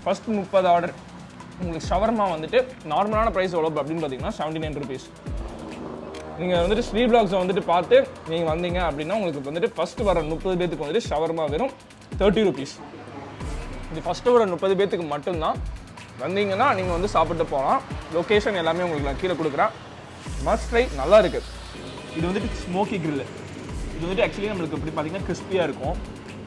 First முப்பது order உங்களுக்கு shawarma வந்துட்டு நார்மலான ப்ரைஸ் எவ்வளோ அப்படின்னு பார்த்தீங்கன்னா செவன்டி நைன் ருபீஸ் நீங்கள் வந்துட்டு ஸ்ரீ பிளாக்ஸை வந்துட்டு பார்த்து நீங்கள் வந்தீங்க அப்படின்னா உங்களுக்கு வந்துட்டு ஃபஸ்ட்டு வர முப்பது பேத்துக்கு வந்துட்டு ஷவர்மா வெறும் தேர்ட்டி ருபீஸ் இது ஃபஸ்ட்டு வர முப்பது பேத்துக்கு மட்டும்தான் வந்தீங்கன்னா நீங்கள் வந்து சாப்பிட்டு போகலாம் லொக்கேஷன் எல்லாமே உங்களுக்கு நான் கீழே கொடுக்குறேன் மஸ்ட் ட்ரை நல்லா இருக்கு இது வந்துட்டு ஸ்மோக்கி grill இது வந்துட்டு ஆக்சுவலி நம்மளுக்கு இப்படி பார்த்தீங்கன்னா கிறிஸ்பியாக இருக்கும்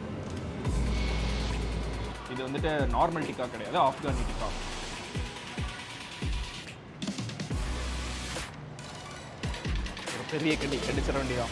இது வந்துட்டு நார்மல் டிக்கா கிடையாது ஆப்கானி டிக்கா ஒரு பெரிய கடி கடிச்சிட வேண்டியதான்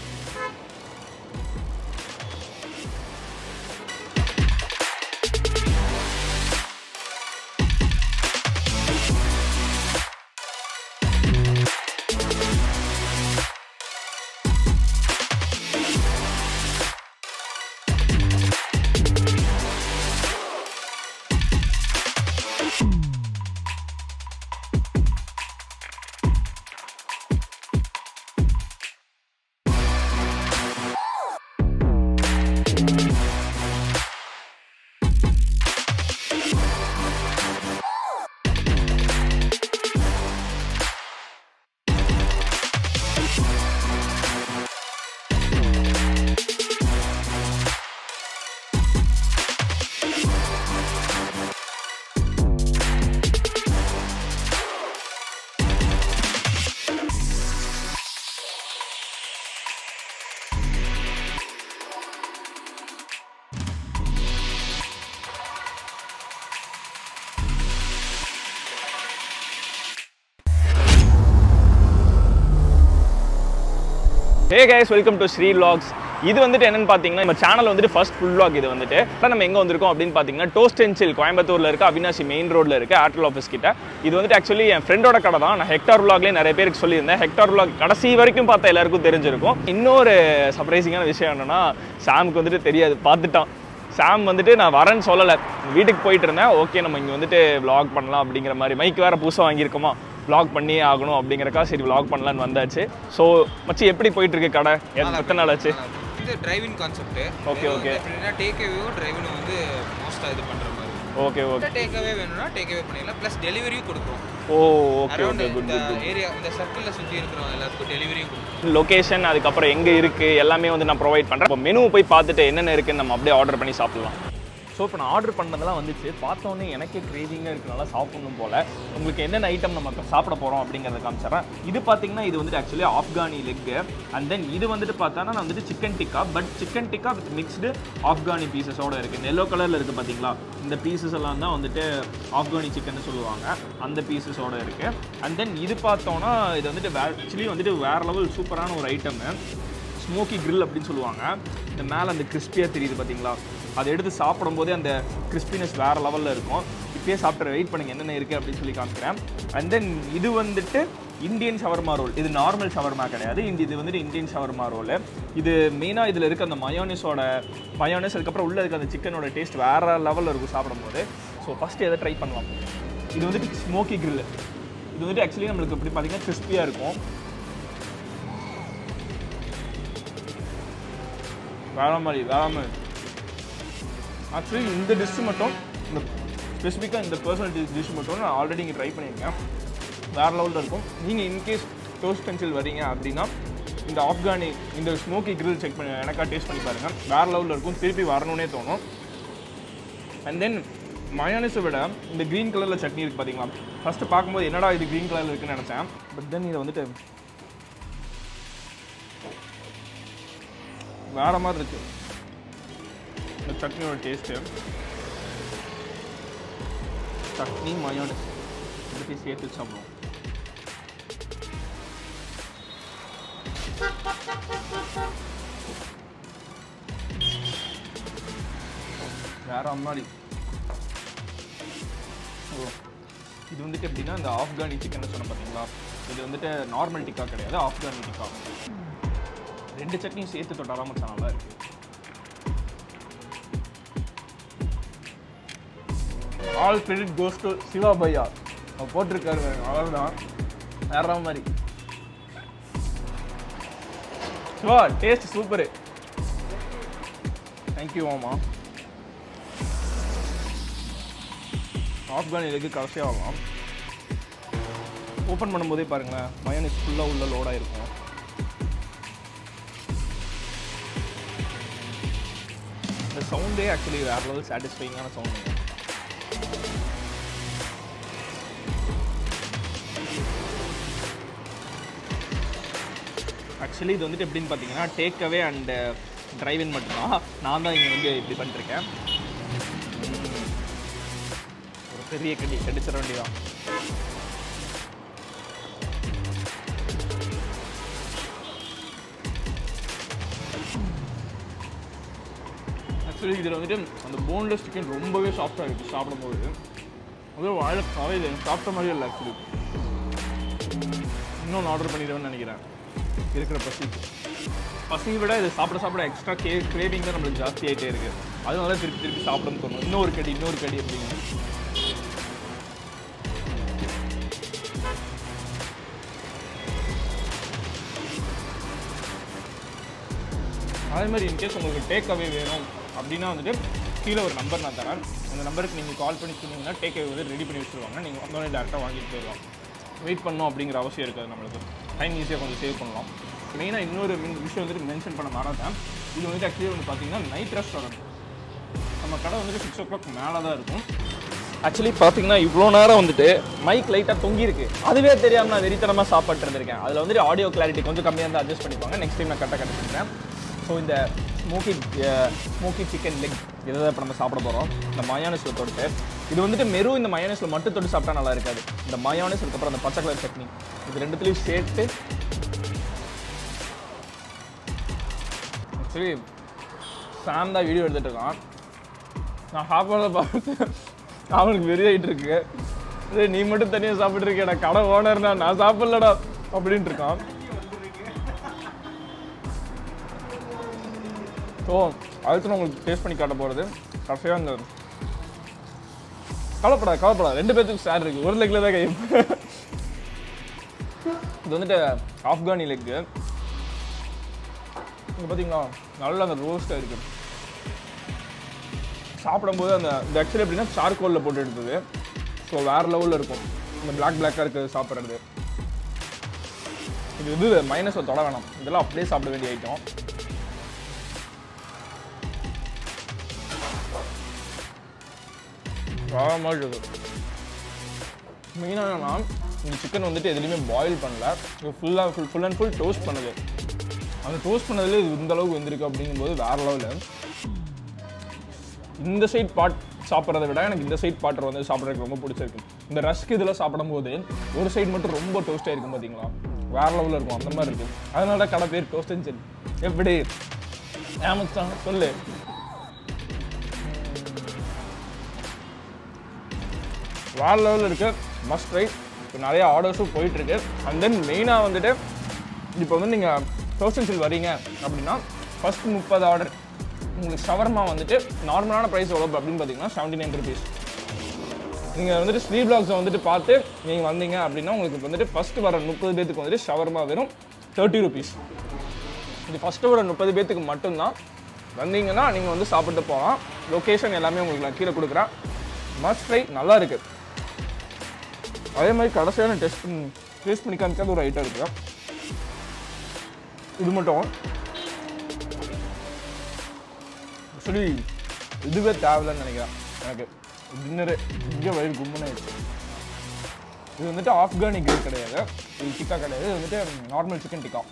hey guys welcome to Sri vlogs இது வந்துட்டு என்னன்னு பார்த்தீங்கன்னா நம்ம சேனல் வந்துட்டு ஃபர்ஸ்ட் ஃபுல் vlog இது வந்துட்டு இப்போ நம்ம எங்கே வந்திருக்கோம் அப்படின்னு பார்த்தீங்கன்னா டோஸ்ட் அண்ட் சில் கோயம்புத்தூரில் இருக்க அவினாசி மெயின் ரோட்டில் இருக்க ஏர்டெல் ஆஃபீஸ் கிட்ட இது வந்துட்டு ஆக்சுவலி என் ஃப்ரெண்டோட கடை தான் நான் ஹெக்டார் vlogலேயே நிறைய பேருக்கு சொல்லியிருந்தேன் ஹெக்டார் vlog கடைசி வரைக்கும் பார்த்தா எல்லாருக்கும் தெரிஞ்சிருக்கும் இன்னொரு சர்ப்ரைசிங்கான விஷயம் என்னன்னா சாமுக்கு வந்துட்டு தெரியாது பார்த்துட்டான் சாம் வந்துட்டு நான் வரேன்னு சொல்லலை வீட்டுக்கு போயிட்டு இருந்தேன் ஓகே நம்ம இங்கே வந்துட்டு vlog பண்ணலாம் அப்படிங்கிற மாதிரி மைக் வேறு புதுசாக வாங்கியிருக்கோமா vlog பண்ணியே ஆகணும் அப்படிங்கிறக்கா சரி vlog பண்ணலான்னு வந்தாச்சு ஸோ மச்சி எப்படி போயிட்டு இருக்கு கடை எத்~ எத்தனை நாள் ஆச்சு இது டிரைவிங் கான்செப்ட் Okay, okay. எப்படின்னா டேக் அவேவும் டிரைவனும் வந்து மோஸ்ட்டாக இது பண்ணுற மாதிரி ஓகே ஓகே டேக் அவே வேணும்னா டேக் அவே பண்ணிடலாம் ப்ளஸ் டெலிவரியும் கொடுக்குறோம் oh okay around okay good இந்த குட் ஏரியா இந்த சர்க்கிளில் சுற்றி இருக்கிறவங்க எல்லாத்துக்கும் டெலிவரியும் கொடுக்குறோம் லொகேஷன் அதுக்கப்புறம் எங்கே இருக்குது எல்லாமே வந்து நான் ப்ரொவைட் பண்ணுறேன் இப்போ மெனு போய் பார்த்துட்டு என்னென்ன இருக்குன்னு நம்ம அப்படியே ஆர்டர் பண்ணி சாப்பிடலாம் ஸோ இப்போ நான் ஆர்டர் பண்ணதெல்லாம் வந்துச்சு பார்த்தோன்னே எனக்கே கிரேவிங்காக இருக்கனால சாப்பிடணும் போல் உங்களுக்கு என்னென்ன ஐட்டம் நம்ம இப்போ சாப்பிட போகிறோம் அப்படிங்கிறத காமிச்சிடுறேன் இது பார்த்தீங்கன்னா இது வந்துட்டு actually Afghani leg and then இது வந்துட்டு பார்த்தோன்னா நான் வந்துட்டு chicken tikka but chicken tikka with mixed Afghani பீசஸோட இருக்குது எல்லோ கலரில் இருக்குது பார்த்தீங்களா இந்த பீசஸ் எல்லாம் தான் வந்துட்டு ஆப்கானி சிக்கன் சொல்லுவாங்க அந்த பீசஸோட இருக்குது அண்ட் தென் இது பார்த்தோன்னா இது வந்துட்டு வே ஆக்சுவலி வந்துட்டு வேறு லெவல் சூப்பரான ஒரு ஐட்டமு ஸ்மோக்கி grill அப்படின்னு சொல்லுவாங்க இந்த மேலே அந்த கிறிஸ்பியாக தெரியுது பார்த்தீங்களா அதை எடுத்து சாப்பிடும்போதே அந்த கிறிஸ்பினஸ் வேறு லெவலில் இருக்கும் இப்பயே சாப்பிட்டு வெயிட் பண்ணுங்க என்னென்ன இருக்குது அப்படின்னு சொல்லி காமிக்கிறேன் அண்ட் தென் இது வந்துட்டு இந்தியன் ஷவர்மா ரோல் இது நார்மல் ஷவர்மா கிடையாது இந்த இது வந்துட்டு இந்தியன் ஷவர்மா ரோல் இது மெயினாக இதில் இருக்க அந்த மயோனிஸோட மயோனிஸ் அதுக்கப்புறம் உள்ளே இருக்க அந்த சிக்கனோட டேஸ்ட் வேறு லெவலில் இருக்கும் சாப்பிடும்போது ஸோ ஃபஸ்ட்டு எதை ட்ரை பண்ணலாம் இது வந்துட்டு ஸ்மோக்கி grill இது வந்துட்டு ஆக்சுவலி நம்மளுக்கு இப்படி பார்த்தீங்கன்னா கிறிஸ்பியாக இருக்கும் வேற மாதிரி வேற மாதிரி ஆக்சுவலி இந்த டிஷ் மட்டும் இந்த ஸ்பெசிஃபிக்காக இந்த பர்சனல் டிஷ் டிஷ் மட்டும் நான் ஆல்ரெடி இங்கே ட்ரை பண்ணியிருக்கேன் வேறு லெவலில் இருக்கும் நீங்கள் இன்கேஸ் டோஸ்ட் பென்சில் வரீங்க அப்படின்னா இந்த ஆப்கானி இந்த ஸ்மோக்கி grill செக் பண்ணி எனக்கா டேஸ்ட் பண்ணி பாருங்கள் வேறு லெவலில் இருக்கும் திருப்பி வரணும்னே தோணும் அண்ட் தென் மயோனஸை விட இந்த க்ரீன் கலரில் சட்னி இருக்குது பார்த்தீங்களா ஃபஸ்ட்டு பார்க்கும்போது என்னடா இது க்ரீன் கலரில் இருக்குன்னு நினச்சேன் பட் தென் இதை வந்துட்டு வேற மாதிரி இருக்கு இந்த சட்னியோட டேஸ்ட்டு சட்னி மயோனஸ் ரெண்டுத்தையும் சேர்த்து சாப்பிடுவோம் வேற மாதிரி ஓ இது வந்துட்டு எப்படின்னா இந்த ஆப்கானி சிக்கன் சொன்ன பார்த்தீங்களா இது வந்துட்டு நார்மல் டிக்கா கிடையாது ஆப்கானி டிக்கா ரெண்டு சட்னியும் சேர்த்து தொட்டாலாம் மச்சான் நல்லா இருக்கு all credit goes to Shiva பையா அவர் போட்டிருக்காரு பாருங்க, அவ்வளவுதான் வேற மாதிரி சிவா டேஸ்ட் சூப்பரு தேங்க்யூ மாமா ஆப்கான் இதுக்கு கடைசியாக வரலாம் ஓப்பன் பண்ணும்போதே பாருங்களேன் மயோனிஸ் ஃபுல்லாக உள்ள லோடாக இருக்கும் இந்த சவுண்டே ஆக்சுவலி வேற லெவல் சாட்டிஸ்ஃபைங்கான சவுண்டுங்க ஆக்சுவலி இது வந்துட்டு எப்படின்னு பார்த்தீங்கன்னா டேக் அவே அண்ட் டிரைவின் மட்டும்தான் நான் தான் இங்கே வந்து இப்படி பண்ணிருக்கேன் உம். ஒரு பெரிய கடி கடிச்சிட வேண்டியதான் ஆக்சுவலி இதில் வந்துட்டு அந்த போன்லெஸ் சிக்கன் ரொம்பவே சாஃப்டாக இருக்குது சாப்பிடும்போது அதுவும் வாழை கவையில் சாப்பிட்ட மாதிரியே இல்லை ஆக்சுவலி இன்னொன்று ஆர்டர் பண்ணிடுவேன்னு நினைக்கிறேன் இருக்கிற பசி பசியை விட இது சாப்பிட சாப்பிட எக்ஸ்ட்ரா கே கிரேவிங் தான் நம்மளுக்கு ஜாஸ்தி ஆகிட்டே இருக்கு அதனால திருப்பி திருப்பி சாப்பிடணும்னு தோணும் இன்னொரு கடி இன்னொரு கடி அப்படின்னு அதே மாதிரி இன்கேஸ் உங்களுக்கு டேக் அவே வேணும் அப்படின்னா வந்துட்டு கீழே ஒரு நம்பர் நான் தரேன் அந்த நம்பருக்கு நீங்கள் கால் பண்ணி சொன்னீங்கன்னா டேக் அவே வந்து ரெடி பண்ணி வச்சுருவாங்க நீங்கள் வந்தோடனே டேரெக்டாக வாங்கிட்டு போயிடலாம் வெயிட் பண்ணணும் அப்படிங்கிற அவசியம் இருக்காது நம்மளுக்கு டைம் ஈஸியாக கொஞ்சம் சேவ் பண்ணலாம் மெயினாக இன்னொரு min- விஷயம் வந்துட்டு மென்ஷன் பண்ண மாட்டேன் இது வந்துட்டு ஆக்சுவலி வந்து பார்த்தீங்கன்னா நைட் ரெஸ்டாரண்ட் நம்ம கடை வந்துட்டு சிக்ஸ் ஓ கிளாக் மேலே தான் இருக்கும் ஆக்சுவலி பார்த்தீங்கன்னா இவ்வளோ நேரம் வந்துட்டு மைக் லைட்டாக தொங்கியிருக்கு அதுவே தெரியாமல் நான் வெறித்தனமாக சாப்பிட்டு இருந்திருக்கேன் அதில் வந்துட்டு ஆடியோ கிளாரிட்டி கொஞ்சம் கம்மியாக இருந்தால் அட்ஜஸ்ட் பண்ணிப்பாங்க நெக்ஸ்ட் டைம் நான் கரெக்டாக கண்டுபிடிக்கிறேன் ஸோ இந்த ஸ்மோக்கி ஸ்மோக்கி சிக்கன் லெக் இதை தான் இப்போ நம்ம சாப்பிட போகிறோம் இந்த மயானஸில் தொட்டு இது வந்துட்டு மெரு இந்த மயானஸில் மட்டும் தொட்டு சாப்பிட்டா நல்லா இருக்காது இந்த மயானஸ் அதுக்கப்புறம் அந்த பச்சை கலர் சட்னி இது ரெண்டுத்துலையும் சேர்த்து ஆக்சுவலி சாம் தான் வீடியோ எடுத்துகிட்டு இருக்கான் நான் சாப்பாடு பார்த்து அவனுக்கு வெறியாயிட்டு இருக்கு டேய், நீ மட்டும் தனியாக சாப்பிட்டு இருக்கேடா கடை ஓனர்னா நான் சாப்பிடலடா அப்படின்ட்டு இருக்கான் ஸோ அடுத்து நான் உங்களுக்கு டேஸ்ட் பண்ணி காட்ட போகிறது கடைசியாக அந்த கவலைப்படாது கவலைப்படாது ரெண்டு பேர்த்துக்கு ஷேர் இருக்குது ஒரு லெக்கில் தான் கை இது வந்துட்டு ஆப்கானி லெக்கு இங்கே பார்த்தீங்களா நல்லா அந்த ரோஸ்ட்டாக இருக்குது சாப்பிடும்போது அந்த இந்த ஆக்சுவலி எப்படின்னா சார்கோலில் போட்டு எடுத்தது ஸோ வேறு லெவலில் இருக்கும் இந்த பிளாக் பிளாக்காக இருக்குது சாப்பிட்றது இது இது மைனஸை தொட வேணாம் இதெல்லாம் அப்படியே சாப்பிட வேண்டிய ஐட்டம் வேறு மாதிரி இருக்குது மெயினாக என்னன்னா இந்த சிக்கன் வந்துட்டு எதுலேயுமே பாயில் பண்ணல இது ஃபுல்லாக full full and full toast பண்ணுது அந்த டோஸ்ட் பண்ணதுல இது இந்த அளவுக்கு வந்திருக்கு அப்படிங்கும்போது வேற லெவலில் இந்த சைட் பாட் சாப்பிட்றத விட எனக்கு இந்த சைட் பாட்டர் வந்து சாப்பிட்றதுக்கு ரொம்ப பிடிச்சிருக்கு இந்த ரஸ்க் இதில் சாப்பிடும்போது ஒரு சைடு மட்டும் ரொம்ப டோஸ்ட்டாக இருக்கும் பார்த்தீங்களா வேற லெவலில் இருக்கும் அந்த மாதிரி இருக்கு அதனால தான் கடை பேர் டோஸ்ட் அண்ட் எப்படி ஏமச்சான் சொல்லு வேற லெவலில் இருக்கு மஸ்ட் ட்ரை இப்போ நிறைய ஆர்டர்ஸும் போயிட்டு இருக்கு அண்ட் தென் மெயினாக வந்துட்டு இப்போ வந்து நீங்கள் தௌசண்ட் வரீங்க அப்படின்னா ஃபர்ஸ்ட் முப்பது ஆர்டர் உங்களுக்கு ஷவர்மா வந்துட்டு நார்மலான ப்ரைஸ் எவ்வளோ அப்படின்னு பார்த்தீங்கன்னா செவன்டி நைன் ருபீஸ் நீங்கள் வந்துட்டு ஸ்ரீ பிளாக்ஸை வந்துட்டு பார்த்து நீங்கள் வந்தீங்க அப்படின்னா உங்களுக்கு வந்துட்டு ஃபஸ்ட்டு வர முப்பது பேத்துக்கு வந்துட்டு ஷவர்மா வெறும் தேர்ட்டி ருபீஸ் இது ஃபஸ்ட்டு வர முப்பது பேத்துக்கு மட்டும்தான் வந்தீங்கன்னா நீங்கள் வந்து சாப்பிட்டு போகலாம் லொக்கேஷன் எல்லாமே உங்களுக்கு நான் கீழே கொடுக்குறேன் மஸ்ட் ட்ரை நல்லா இருக்கு அதே மாதிரி கடைசியான டெஸ்ட் டேஸ்ட் பண்ணி காமிக்காத ஒரு ஐட்டம் இருக்கு இது மட்டும் ஆக்சுவலி இதுவே தேவையில்லைன்னு நினைக்கிறேன் எனக்கு டின்னரு இங்கே வயிறு கும்புன்னு ஆயிடுச்சு இது வந்துட்டு ஆப்கானி கிரில் கிடையாது இது டிக்கா கிடையாது இது வந்துட்டு நார்மல் சிக்கன் டிக்கா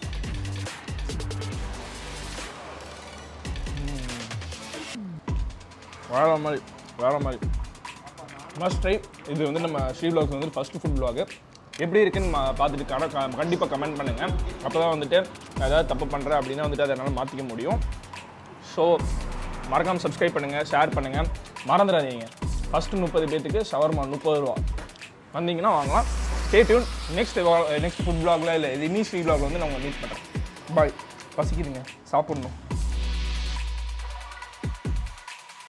வேற மாதிரி வேற மாதிரி மஸ்ட் ட்ரை இது வந்து நம்ம ஸ்ரீ vlogs வந்து ஃபஸ்ட்டு ஃபுட் vlog எப்படி இருக்குன்னு ம- பார்த்துட்டு கட கண்டிப்பாக கமெண்ட் பண்ணுங்கள் அப்போ தான் வந்துட்டு நான் ஏதாவது தப்பு பண்ணுறேன் அப்படின்னா வந்துட்டு அதை என்னால் மாற்றிக்க முடியும் ஸோ மறக்காமல் சப்ஸ்கிரைப் பண்ணுங்கள் ஷேர் பண்ணுங்கள் மறந்துடாதீங்க ஃபஸ்ட்டு முப்பது பேத்துக்கு ஷவர்மா முப்பது ரூபா வந்தீங்கன்னா வாங்கலாம் stay tune next next food vlogல இல்லை இனி ஸ்ரீ vlogல வந்து நான் உங்களை மீட் பண்ணுறேன் பாய் பசிக்குதுங்க சாப்பிட்ணும்